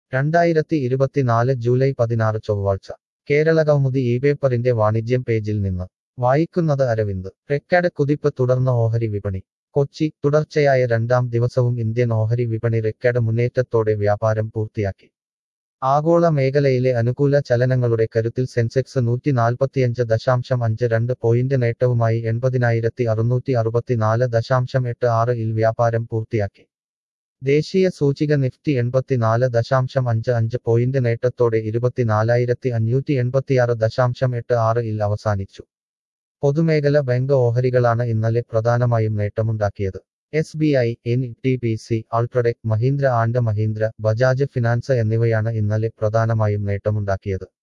രണ്ടായിരത്തി ഇരുപത്തിനാല് ജൂലൈ പതിനാറ് ചൊവ്വാഴ്ച കേരളകൗമുദി ഈ പേപ്പറിന്റെ വാണിജ്യം പേജിൽ നിന്ന് വായിക്കുന്നത് അരവിന്ദ് റെക്കാർഡ് കുതിപ്പ് തുടർന്ന് ഓഹരി വിപണി കൊച്ചി തുടർച്ചയായ രണ്ടാം ദിവസവും ഇന്ത്യൻ ഓഹരി വിപണി റെക്കാർഡ് മുന്നേറ്റത്തോടെ വ്യാപാരം പൂർത്തിയാക്കി ആഗോള മേഖലയിലെ അനുകൂല ചലനങ്ങളുടെ കരുത്തിൽ സെൻസെക്സ് നൂറ്റി നാൽപ്പത്തിയഞ്ച് ദശാംശം അഞ്ച് രണ്ട് പോയിന്റ് നേട്ടവുമായി എൺപതിനായിരത്തി അറുന്നൂറ്റി അറുപത്തിനാല് ദശാംശം എട്ട് ആറ് ഇൽ വ്യാപാരം പൂർത്തിയാക്കി ദേശീയ സൂചിക നിഫ്റ്റി എൺപത്തിനാല് ദശാംശം അഞ്ച് അഞ്ച് പോയിന്റ് നേട്ടത്തോടെ ഇരുപത്തിനാലായിരത്തി അഞ്ഞൂറ്റി എൺപത്തിയാറ് ദശാംശം എട്ട് ആറ് ഇൽ അവസാനിച്ചു പൊതുമേഖല ബാങ്ക് ഓഹരികളാണ് ഇന്നലെ പ്രധാനമായും നേട്ടമുണ്ടാക്കിയത് S B I N T P C UltraTech Mahindra and Mahindra Bajaj finance എന്നിവയാണ് ഇന്നലെ പ്രധാനമായും നേട്ടമുണ്ടാക്കിയത്